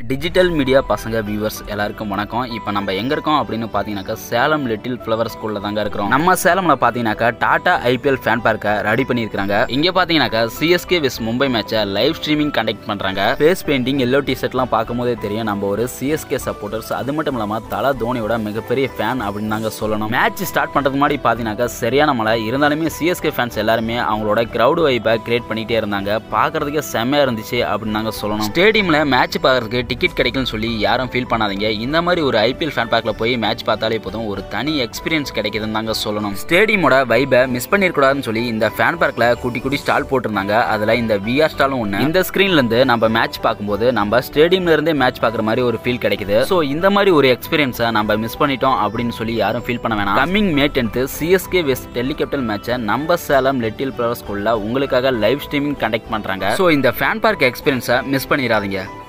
digital media பசங்க viewers எல்லாருக்கும் வணக்கம் இப்போ நம்ம எங்க இருக்கோம் அப்படின்னு பார்த்தீங்கன்னாக்கா சேலம் லிட்டில் ஃப்ளவர் ஸ்கூல்ல தாங்க இருக்கிறோம் நம்ம சேலம்ல பார்த்தீங்கன்னாக்கா டாடா ஐபிஎல் ஃபேன் பார்க்கை ரெடி பண்ணியிருக்காங்க இங்க பார்த்தீங்கன்னாக்கா சிஎஸ்கே வெஸ் மும்பை மேட்சை லைவ் ஸ்ட்ரீமிங் கண்டக்ட் பண்றாங்க ஃபேஸ் பெயிண்டிங் எல்லோ டிஷர்ட்லாம் பார்க்கும்போதே தெரியும் நம்ம ஒரு சிஎஸ்கே சப்போர்ட்டர்ஸ் அது மட்டும் இல்லாம தலா தோனியோட மிகப்பெரிய ஃபேன் அப்படின்னு தாங்க சொல்லணும் மேட்ச் ஸ்டார்ட் பண்றதுக்கு முன்னாடி பார்த்தீங்கன்னாக்கா சரியான மழை இருந்தாலுமே சிஎஸ்கே ஃபேன்ஸ் எல்லாருமே அவங்களோட கிரௌடு வைப்பை கிரியேட் பண்ணிட்டே இருந்தாங்க பார்க்கறதுக்கே செம்மையா இருந்துச்சு அப்படின்னு தாங்க சொல்லணும் ஸ்டேடியம்ல மேட்ச் பார்க்கறதுக்கு டிக்கெட் கிடைக்கலன்னு சொல்லி யாரும் ஃபீல் பண்ணாதீங்க இந்த மாதிரி ஒரு ஐபிஎல் ஃபேன் பார்க்ல போய் மேட்ச் பார்த்தாலே போதும் ஒரு தனி எக்ஸ்பீரியன்ஸ் கிடைக்குதுன்னு தாங்க சொல்லணும் ஸ்டேடியமோட வைபை மிஸ் பண்ணிருக்கூடாதுன்னு சொல்லி இந்த ஃபேன் பார்க்ல குட்டி குட்டி ஸ்டால் போட்டிருந்தாங்க அதுல இந்த விஆர் ஸ்டாலும் ஒன்று இந்த ஸ்கிரீன்ல இருந்து நம்ம மேட்ச் பார்க்கும்போது நம்ம ஸ்டேடியம்ல இருந்தே மேட்ச் பார்க்குற மாதிரி ஒரு ஃபீல் கிடைக்குது ஸோ இந்த மாதிரி ஒரு எக்ஸ்பீரியன்ஸை நம்ம மிஸ் பண்ணிட்டோம் அப்படின்னு சொல்லி யாரும் ஃபீல் பண்ண வேணாம் கம்மிங் மே டென்த் சிஎஸ்கே வெஸ்ட் டெல்லிகேபிட்டல் மேட்சை நம்ம சேலம் லிட்டில் பிளவர் ஸ்கூல்ல உங்களுக்காக லைவ் ஸ்ட்ரீமிங் கண்டக்ட் பண்றாங்க ஸோ இந்த ஃபேன் பார்க் எக்ஸ்பீரியன்ஸை மிஸ் பண்ணிடாதீங்க